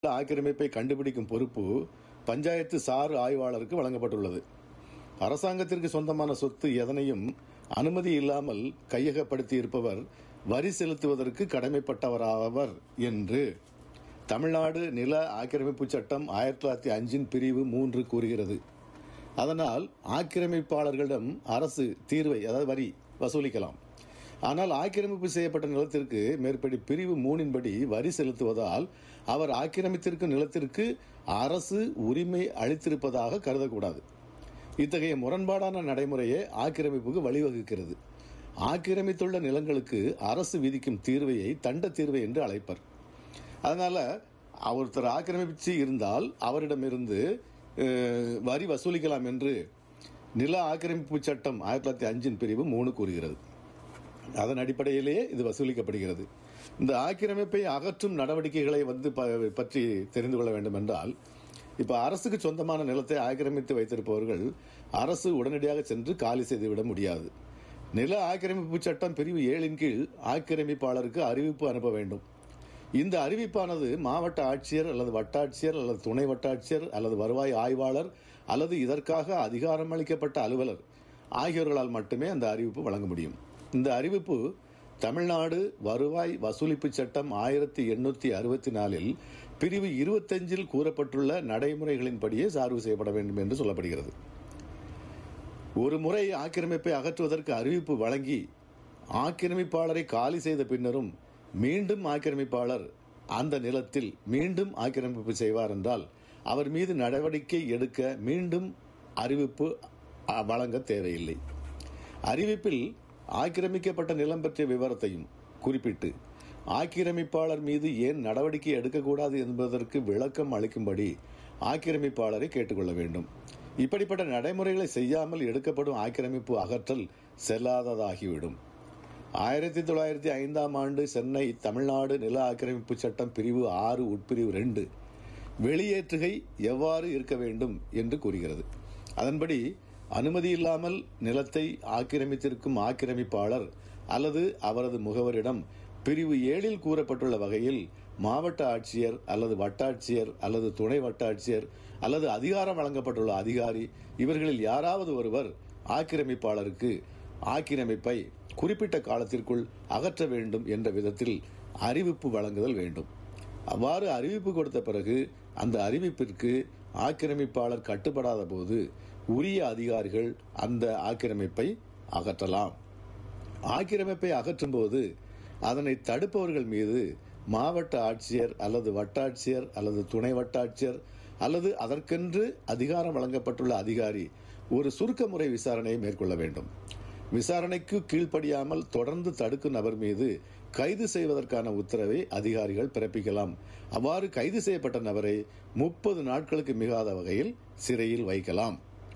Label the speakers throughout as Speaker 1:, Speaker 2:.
Speaker 1: ஆக்கிரமிப்பை கண்டுபிடிக்கும் பொறுப்பு பஞ்சாயத்து சார் ஆய்வாளருக்கு வழங்கப்பட்டுள்ளது அரசாங்கத்திற்கு சொந்தமான சொத்து எதனையும் அனுமதி இல்லாமல் கையகப்படுத்தி இருப்பவர் வரி செலுத்துவதற்கு கடமைப்பட்டவராவர் என்று தமிழ்நாடு நில ஆக்கிரமிப்பு சட்டம் ஆயிரத்தி தொள்ளாயிரத்தி அஞ்சின் பிரிவு மூன்று கூறுகிறது அதனால் ஆக்கிரமிப்பாளர்களிடம் அரசு தீர்வை அதாவது வரி வசூலிக்கலாம் ஆனால் ஆக்கிரமிப்பு செய்யப்பட்ட நிலத்திற்கு மேற்படி பிரிவு மூணின்படி வரி செலுத்துவதால் அவர் ஆக்கிரமித்திருக்கும் நிலத்திற்கு அரசு உரிமை அளித்திருப்பதாக கருதக்கூடாது இத்தகைய முரண்பாடான நடைமுறையே ஆக்கிரமிப்புக்கு வழிவகுக்கிறது ஆக்கிரமித்துள்ள நிலங்களுக்கு அரசு விதிக்கும் தீர்வையை தண்ட தீர்வை என்று அழைப்பர் அதனால ஒருத்தர் ஆக்கிரமிச்சு இருந்தால் அவரிடமிருந்து அஹ், வரி வசூலிக்கலாம் என்று நில ஆக்கிரமிப்பு சட்டம் ஆயிரத்தி தொள்ளாயிரத்தி அஞ்சின் பிரிவு மூணு கூறுகிறது அதன் அடிப்படையிலேயே இது வசூலிக்கப்படுகிறது இந்த ஆக்கிரமிப்பை அகற்றும் நடவடிக்கைகளை வந்து ப- பற்றி தெரிந்து கொள்ள வேண்டும் என்றால் இப்ப அரசுக்கு சொந்தமான நிலத்தை ஆக்கிரமித்து வைத்திருப்பவர்கள் அரசு உடனடியாக சென்று காலி செய்துவிட முடியாது நில ஆக்கிரமிப்பு சட்டம் பிரிவு ஏழின் கீழ் ஆக்கிரமிப்பாளருக்கு அறிவிப்பு அனுப்ப வேண்டும் இந்த அறிவிப்பானது மாவட்ட ஆட்சியர் அல்லது வட்டாட்சியர் அல்லது துணை வட்டாட்சியர் அல்லது வருவாய் ஆய்வாளர் அல்லது இதற்காக அதிகாரம் அளிக்கப்பட்ட அலுவலர் ஆகியோர்களால் மட்டுமே அந்த அறிவிப்பு வழங்க முடியும் இந்த அறிவிப்பு தமிழ்நாடு வருவாய் வசூலிப்பு சட்டம் ஆயிரத்தி எண்ணூத்தி அறுபத்தி நாலில் பிரிவு இருபத்தஞ்சில் கூறப்பட்டுள்ள நடைமுறைகளின்படியே சார்பு செய்யப்பட வேண்டும் என்று சொல்லப்படுகிறது ஒரு முறை ஆக்கிரமிப்பை அகற்றுவதற்கு அறிவிப்பு வழங்கி ஆக்கிரமிப்பாளரை காலி செய்த பின்னரும் மீண்டும் ஆக்கிரமிப்பாளர் அந்த நிலத்தில் மீண்டும் ஆக்கிரமிப்பு செய்வார் என்றால் அவர் மீது நடவடிக்கை எடுக்க மீண்டும் அறிவிப்பு அ, வழங்க தேவையில்லை அறிவிப்பில் ஆக்கிரமிக்கப்பட்ட நிலம் பற்றிய விவரத்தையும் குறிப்பிட்டு ஆக்கிரமிப்பாளர் மீது ஏன் நடவடிக்கை எடுக்கக்கூடாது என்பதற்கு விளக்கம் அளிக்கும்படி ஆக்கிரமிப்பாளரை கேட்டுக்கொள்ள வேண்டும் இப்படிப்பட்ட நடைமுறைகளை செய்யாமல் எடுக்கப்படும் ஆக்கிரமிப்பு அகற்றல் செல்லாததாகிவிடும் ஆயிரத்தி தொள்ளாயிரத்தி ஐந்தாம் ஆண்டு சென்னை தமிழ்நாடு நில ஆக்கிரமிப்பு சட்டம் பிரிவு ஆறு உட்பிரிவு ரெண்டு வெளியேற்றுகை எவ்வாறு இருக்க வேண்டும் என்று கூறுகிறது அதன்படி அனுமதி இல்லாமல் நிலத்தை ஆக்கிரமித்திருக்கும் ஆக்கிரமிப்பாளர் அல்லது அவரது முகவரிடம் பிரிவு ஏழில் கூறப்பட்டுள்ள வகையில் மாவட்ட ஆட்சியர் அல்லது வட்டாட்சியர் அல்லது துணை வட்டாட்சியர் அல்லது அதிகாரம் வழங்கப்பட்டுள்ள அதிகாரி இவர்களில் யாராவது ஒருவர் ஆக்கிரமிப்பாளருக்கு ஆக்கிரமிப்பை குறிப்பிட்ட காலத்திற்குள் அகற்ற வேண்டும் என்ற விதத்தில் அறிவிப்பு வழங்குதல் வேண்டும் அவ்வாறு அறிவிப்பு கொடுத்த பிறகு அந்த அறிவிப்பிற்கு ஆக்கிரமிப்பாளர் கட்டுப்படாத போது உரிய அதிகாரிகள் அந்த ஆக்கிரமிப்பை அகற்றலாம் ஆக்கிரமிப்பை அகற்றும் போது அதனை தடுப்பவர்கள் மீது மாவட்ட ஆட்சியர் அல்லது வட்டாட்சியர் அல்லது துணை வட்டாட்சியர் அல்லது அதற்கென்று அதிகாரம் வழங்கப்பட்டுள்ள அதிகாரி ஒரு சுருக்க முறை விசாரணையை மேற்கொள்ள வேண்டும் விசாரணைக்கு கீழ்ப்படியாமல் தொடர்ந்து தடுக்கும் நபர் மீது கைது செய்வதற்கான உத்தரவை அதிகாரிகள் பிறப்பிக்கலாம் அவ்வாறு கைது செய்யப்பட்ட நபரை முப்பது நாட்களுக்கு மிகாத வகையில் சிறையில் வைக்கலாம்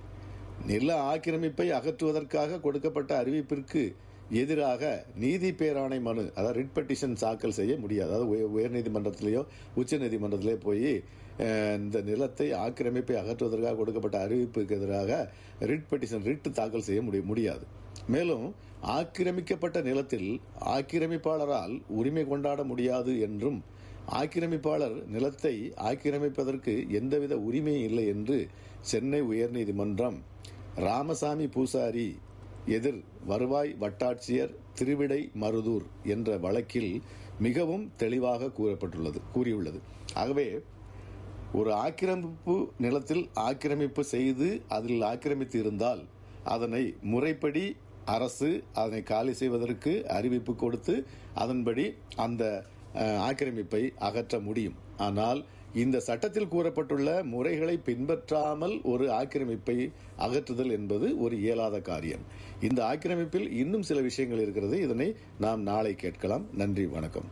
Speaker 1: நில ஆக்கிரமிப்பை அகற்றுவதற்காக கொடுக்கப்பட்ட அறிவிப்பிற்கு எதிராக நீதி பேராணை மனு அதாவது ரிட் பெட்டிஷன் தாக்கல் செய்ய முடியாது அதாவது உய- உயர்நீதிமன்றத்திலேயோ உச்ச நீதிமன்றத்திலேயோ போய் அஹ், இந்த நிலத்தை ஆக்கிரமிப்பை அகற்றுவதற்காக கொடுக்கப்பட்ட அறிவிப்புக்கு எதிராக ரிட் பெட்டிஷன் ரிட் தாக்கல் செய்ய முடிய முடியாது மேலும் ஆக்கிரமிக்கப்பட்ட நிலத்தில் ஆக்கிரமிப்பாளரால் உரிமை கொண்டாட முடியாது என்றும் ஆக்கிரமிப்பாளர் நிலத்தை ஆக்கிரமிப்பதற்கு எந்தவித உரிமையும் இல்லை என்று சென்னை உயர்நீதிமன்றம் ராமசாமி பூசாரி எதிர் வருவாய் வட்டாட்சியர் திருவிடை மருதூர் என்ற வழக்கில் மிகவும் தெளிவாக கூறப்பட்டுள்ளது கூறியுள்ளது ஆகவே ஒரு ஆக்கிரமிப்பு நிலத்தில் ஆக்கிரமிப்பு செய்து அதில் ஆக்கிரமித்து இருந்தால் அதனை முறைப்படி அரசு அதனை காலி செய்வதற்கு அறிவிப்பு கொடுத்து அதன்படி அந்த அஹ், ஆக்கிரமிப்பை அகற்ற முடியும் ஆனால் இந்த சட்டத்தில் கூறப்பட்டுள்ள முறைகளை பின்பற்றாமல் ஒரு ஆக்கிரமிப்பை அகற்றுதல் என்பது ஒரு இயலாத காரியம் இந்த ஆக்கிரமிப்பில் இன்னும் சில விஷயங்கள் இருக்கிறது இதனை நாம் நாளை கேட்கலாம் நன்றி வணக்கம்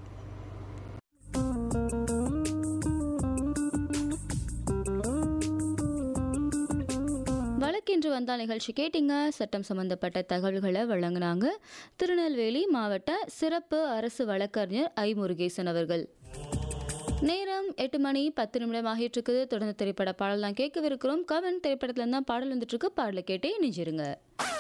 Speaker 2: வழக்கென்று வந்தால் நிகழ்ச்சி கேட்டீங்க சட்டம் சம்பந்தப்பட்ட தகவல்களை வழங்கினாங்க திருநெல்வேலி மாவட்ட சிறப்பு அரசு வழக்கறிஞர் ஐ முருகேசன் அவர்கள் நேரம் எட்டு மணி பத்து நிமிடம் ஆகிட்டு இருக்குது தொடர்ந்து திரைப்பட பாடல் தான் கேட்கவிருக்கிறோம் கவன் திரைப்படத்துல தான் பாடல் வந்துட்டு இருக்கு பாடலை கேட்டே நினைச்சிருங்க